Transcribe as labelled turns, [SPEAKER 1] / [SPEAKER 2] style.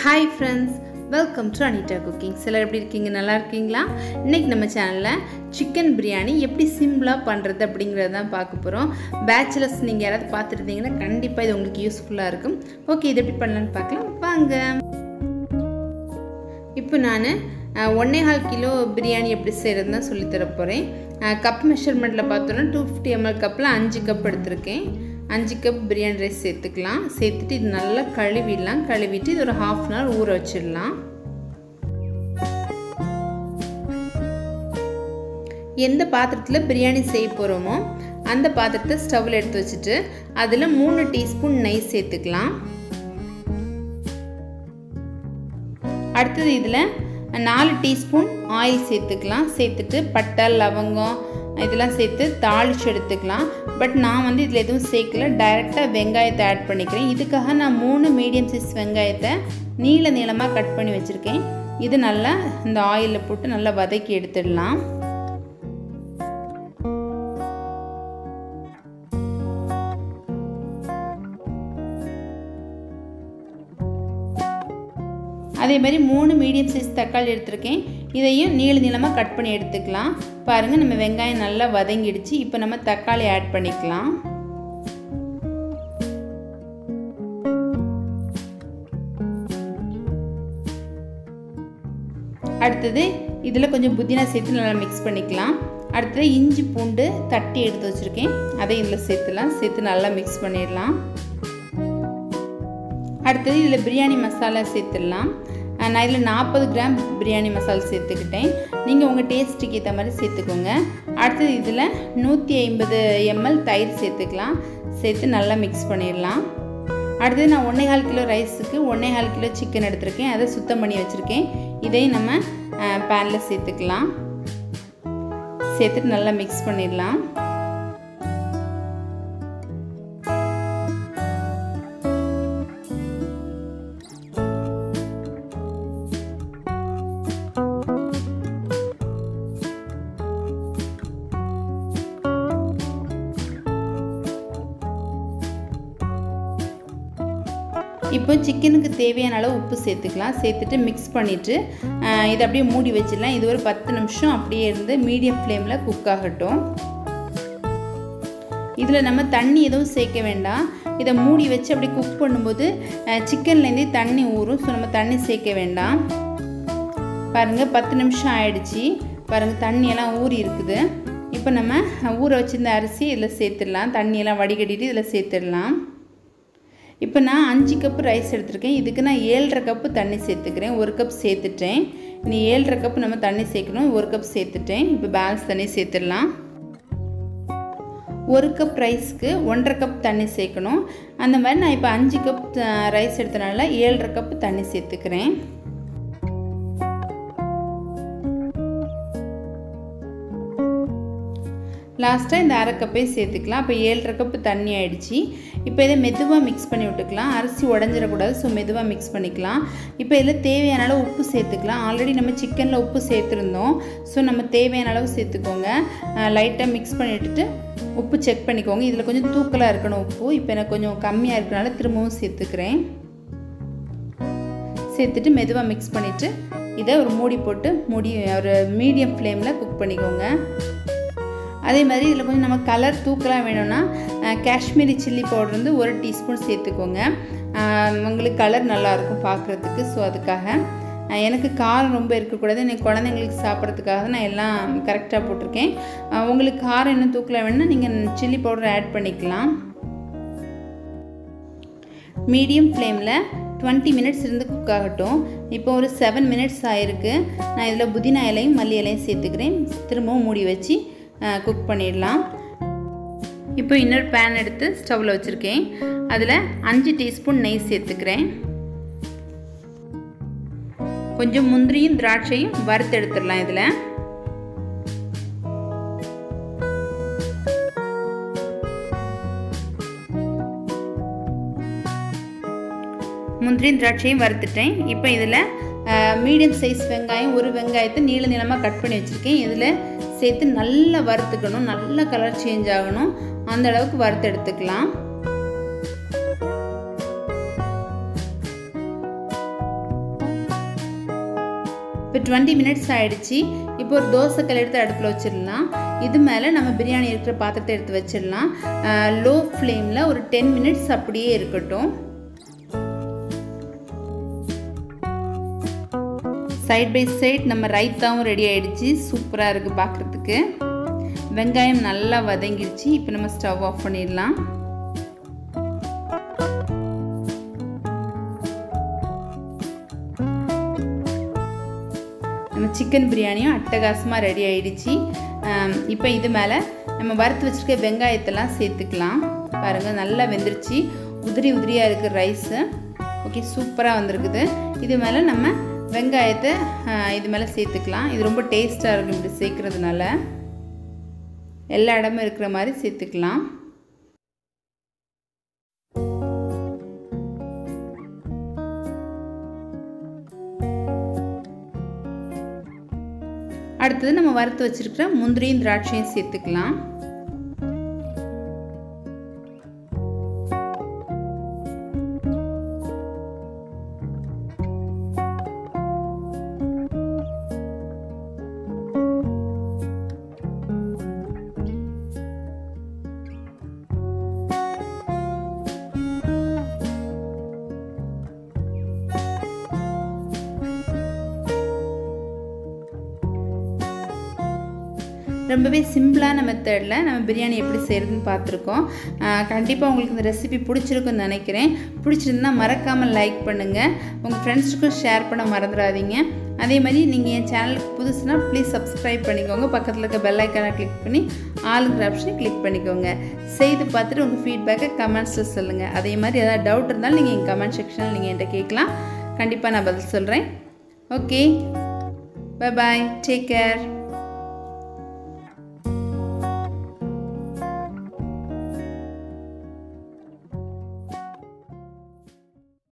[SPEAKER 1] hi friends welcome to Anitha cooking சிலர் எப்படி இருக்கீங்க நல்லா இருக்கீங்களா இன்றைக்கி நம்ம சேனலில் சிக்கன் பிரியாணி எப்படி சிம்பிளாக பண்ணுறது அப்படிங்கிறத தான் பார்க்க போகிறோம் பேச்சுலர்ஸ் நீங்கள் யாராவது பார்த்துருந்தீங்கன்னா கண்டிப்பாக இது உங்களுக்கு யூஸ்ஃபுல்லாக இருக்கும் ஓகே இது எப்படி பண்ணலான்னு பார்க்கலாம் வாங்க இப்போ நான் ஒன்றே கால் கிலோ பிரியாணி எப்படி செய்கிறது தான் சொல்லித்தர போகிறேன் கப் மெஷர்மெண்ட்டில் பார்த்தோன்னா டூ ஃபிஃப்டி எம்எல் கப்பில் அஞ்சு கப் எடுத்திருக்கேன் அஞ்சு கப் பிரியாணி ரைஸ் சேர்த்துக்கலாம் சேர்த்துட்டு இது நல்லா கழுவிடலாம் கழுவிட்டு இது ஒரு ஹாஃப் அன் ஹவர் ஊற வச்சிடலாம் எந்த பாத்திரத்தில் பிரியாணி செய்ய போகிறோமோ அந்த பாத்திரத்தை ஸ்டவ்வில் எடுத்து வச்சுட்டு அதில் மூணு டீஸ்பூன் நெய் சேர்த்துக்கலாம் அடுத்தது இதில் நாலு டீஸ்பூன் ஆயில் சேர்த்துக்கலாம் சேர்த்துட்டு பட்டை லவங்கம் இதெல்லாம் சேர்த்து தாளிச்சு எடுத்துக்கலாம் பட் நான் வந்து இதில் எதுவும் சேர்க்கல டைரெக்டாக வெங்காயத்தை ஆட் பண்ணிக்கிறேன் இதுக்காக நான் மூணு மீடியம் சைஸ் வெங்காயத்தை நீள நீளமாக கட் பண்ணி வச்சுருக்கேன் இது நல்லா இந்த ஆயிலில் போட்டு நல்லா வதக்கி எடுத்துடலாம் அதே மாதிரி மூணு மீடியம் சைஸ் தக்காளி எடுத்திருக்கேன் இதையும் நீள நீளமாக கட் பண்ணி எடுத்துக்கலாம் பாருங்கள் நம்ம வெங்காயம் நல்லா வதங்கிடுச்சு இப்போ நம்ம தக்காளி ஆட் பண்ணிக்கலாம் அடுத்தது இதில் கொஞ்சம் புதினா சேர்த்து நல்லா மிக்ஸ் பண்ணிக்கலாம் அடுத்தது இஞ்சி பூண்டு தட்டி எடுத்து வச்சுருக்கேன் அதை இதில் சேர்த்துலாம் சேர்த்து நல்லா மிக்ஸ் பண்ணிடலாம் அடுத்தது இதில் பிரியாணி மசாலா சேர்த்துடலாம் நான் இதில் நாற்பது கிராம் பிரியாணி மசாலா சேர்த்துக்கிட்டேன் நீங்கள் உங்கள் டேஸ்ட்டுக்கு ஏற்ற மாதிரி சேர்த்துக்கோங்க அடுத்தது இதில் நூற்றி ஐம்பது எம்எல் தயிர் சேர்த்துக்கலாம் சேர்த்து நல்லா மிக்ஸ் பண்ணிடலாம் அடுத்தது நான் ஒன்றே கால் கிலோ ரைஸுக்கு ஒன்றே கால் கிலோ சிக்கன் எடுத்திருக்கேன் அதை சுத்தம் பண்ணி வச்சுருக்கேன் இதையும் நம்ம பேனில் சேர்த்துக்கலாம் சேர்த்துட்டு நல்லா மிக்ஸ் பண்ணிடலாம் இப்போ சிக்கனுக்கு தேவையான அளவு உப்பு சேர்த்துக்கலாம் சேர்த்துட்டு மிக்ஸ் பண்ணிவிட்டு இதை அப்படியே மூடி வச்சிடலாம் இது ஒரு பத்து நிமிஷம் அப்படியே இருந்து மீடியம் ஃப்ளேமில் குக் ஆகட்டும் இதில் நம்ம தண்ணி எதுவும் சேர்க்க வேண்டாம் இதை மூடி வச்சு அப்படி குக் பண்ணும்போது சிக்கன்லேருந்தே தண்ணி ஊறும் ஸோ நம்ம தண்ணி சேர்க்க வேண்டாம் பாருங்கள் பத்து நிமிஷம் ஆயிடுச்சு பாருங்கள் தண்ணியெல்லாம் ஊறி இருக்குது இப்போ நம்ம ஊற வச்சுருந்த அரிசி இதில் சேர்த்துடலாம் தண்ணியெல்லாம் வடிகட்டிட்டு இதில் சேர்த்துடலாம் இப்போ நான் அஞ்சு கப்பு ரைஸ் எடுத்திருக்கேன் இதுக்கு நான் ஏழரை கப்பு தண்ணி சேர்த்துக்கிறேன் ஒரு கப் சேர்த்துட்டேன் இனி ஏழரை கப்பு நம்ம தண்ணி சேர்க்கணும் ஒரு கப் சேர்த்துட்டேன் இப்போ பேலன்ஸ் தண்ணி சேர்த்துடலாம் ஒரு கப் ரைஸ்க்கு ஒன்றரை கப் தண்ணி சேர்க்கணும் அந்த மாதிரி நான் இப்போ அஞ்சு கப் ரைஸ் எடுத்தனால ஏழரை கப்பு தண்ணி சேர்த்துக்கிறேன் லாஸ்ட்டாக இந்த அரை கப்பே சேர்த்துக்கலாம் அப்போ ஏழரை கப்பு தண்ணி ஆயிடுச்சு இப்போ இதை மெதுவாக மிக்ஸ் பண்ணி விட்டுக்கலாம் அரிசி உடஞ்சிடக்கூடாது ஸோ மெதுவாக மிக்ஸ் பண்ணிக்கலாம் இப்போ இதில் தேவையான அளவு உப்பு சேர்த்துக்கலாம் ஆல்ரெடி நம்ம சிக்கனில் உப்பு சேர்த்துருந்தோம் ஸோ நம்ம தேவையான அளவு சேர்த்துக்கோங்க லைட்டாக மிக்ஸ் பண்ணிவிட்டுட்டு உப்பு செக் பண்ணிக்கோங்க இதில் கொஞ்சம் தூக்கலாக இருக்கணும் உப்பு இப்போ எனக்கு கொஞ்சம் கம்மியாக இருக்கனால திரும்பவும் சேர்த்துக்கிறேன் சேர்த்துட்டு மெதுவாக மிக்ஸ் பண்ணிவிட்டு இதை ஒரு மூடி போட்டு மூடி ஒரு மீடியம் ஃப்ளேமில் குக் பண்ணிக்கோங்க அதே மாதிரி இதில் கொஞ்சம் நம்ம கலர் தூக்கலாக வேணும்னா காஷ்மீரி சில்லி பவுடர் வந்து ஒரு டீஸ்பூன் சேர்த்துக்கோங்க உங்களுக்கு கலர் நல்லாயிருக்கும் பார்க்குறதுக்கு ஸோ அதுக்காக எனக்கு காரம் ரொம்ப இருக்கக்கூடாது எனக்கு குழந்தைங்களுக்கு சாப்பிட்றதுக்காக நான் எல்லாம் கரெக்டாக போட்டிருக்கேன் உங்களுக்கு காரம் இன்னும் தூக்கலாக வேணும்னா நீங்கள் சில்லி பவுடர் ஆட் பண்ணிக்கலாம் மீடியம் ஃப்ளேமில் டுவெண்ட்டி மினிட்ஸ் இருந்து குக் ஆகட்டும் இப்போ ஒரு செவன் மினிட்ஸ் ஆகிருக்கு நான் இதில் புதினா இலையும் மல்லி இலையும் சேர்த்துக்கிறேன் திரும்பவும் மூடி வச்சு குக் பண்ணிடலாம் இப்போ இன்னொரு பேன் எடுத்து ஸ்டவ்வில் வச்சுருக்கேன் அதில் அஞ்சு டீஸ்பூன் நெய் சேர்த்துக்கிறேன் கொஞ்சம் முந்திரியும் திராட்சையும் வறுத்து எடுத்துடலாம் இதில் முந்திரியும் திராட்சையும் வறுத்துட்டேன் இப்போ இதில் மீடியம் சைஸ் வெங்காயம் ஒரு வெங்காயத்தை நீள நீளமாக கட் பண்ணி வச்சுருக்கேன் இதில் சேர்த்து நல்லா வறுத்துக்கணும் நல்ல கலர் சேஞ்ச் ஆகணும் அந்த அளவுக்கு வறுத்து எடுத்துக்கலாம் இப்போ டுவெண்ட்டி மினிட்ஸ் ஆகிடுச்சி இப்போ ஒரு தோசைக்கல் எடுத்து அடுப்பில் வச்சிடலாம் இது மேலே நம்ம பிரியாணி இருக்கிற பாத்திரத்தை எடுத்து வச்சிடலாம் லோ ஃப்ளேமில் ஒரு டென் மினிட்ஸ் அப்படியே இருக்கட்டும் சைட் பை சைட் நம்ம ரைத்தாவும் ரெடி ஆகிடுச்சு சூப்பராக இருக்குது பார்க்குறதுக்கு வெங்காயம் நல்லா வதங்கிடுச்சு இப்போ நம்ம ஸ்டவ் ஆஃப் பண்ணிடலாம் நம்ம சிக்கன் பிரியாணியும் அட்டகாசமாக ரெடி ஆகிடுச்சு இப்போ இது மேலே நம்ம வறுத்து வச்சுருக்க வெங்காயத்தெல்லாம் சேர்த்துக்கலாம் பாருங்கள் நல்லா வெந்துருச்சு உதிரி உதிரியாக இருக்குது ரைஸு ஓகே சூப்பராக வந்திருக்குது இது மேலே நம்ம வெங்காயத்தை இது மேலே சேர்த்துக்கலாம் இது ரொம்ப டேஸ்ட்டாக இருக்கும் இப்படி சேர்க்குறதுனால எல்லா இடமும் இருக்கிற மாதிரி சேர்த்துக்கலாம் அடுத்தது நம்ம வறுத்து வச்சுருக்கிற முந்திரியும் திராட்சையும் சேர்த்துக்கலாம் ரொம்பவே சிம்பிளான மெத்தடில் நம்ம பிரியாணி எப்படி செய்கிறதுன்னு பார்த்துருக்கோம் கண்டிப்பாக உங்களுக்கு இந்த ரெசிபி பிடிச்சிருக்குன்னு நினைக்கிறேன் பிடிச்சிருந்தா மறக்காமல் லைக் பண்ணுங்கள் உங்கள் ஃப்ரெண்ட்ஸுக்கும் ஷேர் பண்ண மறந்துடாதீங்க அதே மாதிரி நீங்கள் என் சேனலுக்கு புதுசுனா ப்ளீஸ் சப்ஸ்கிரைப் பண்ணிக்கோங்க பக்கத்தில் இருக்க பெல் ஐக்கானை கிளிக் பண்ணி ஆளுங்கிற ஆப்ஷனை கிளிக் பண்ணிக்கோங்க செய்து பார்த்துட்டு உங்கள் ஃபீட்பேக்கை கமெண்ட்ஸில் சொல்லுங்கள் அதே மாதிரி ஏதாவது டவுட் இருந்தாலும் நீங்கள் எங்கள் கமெண்ட் செக்ஷனில் நீங்கள் என்கிட்ட கேட்கலாம் கண்டிப்பாக நான் பதில் சொல்கிறேன் okay bye bye take care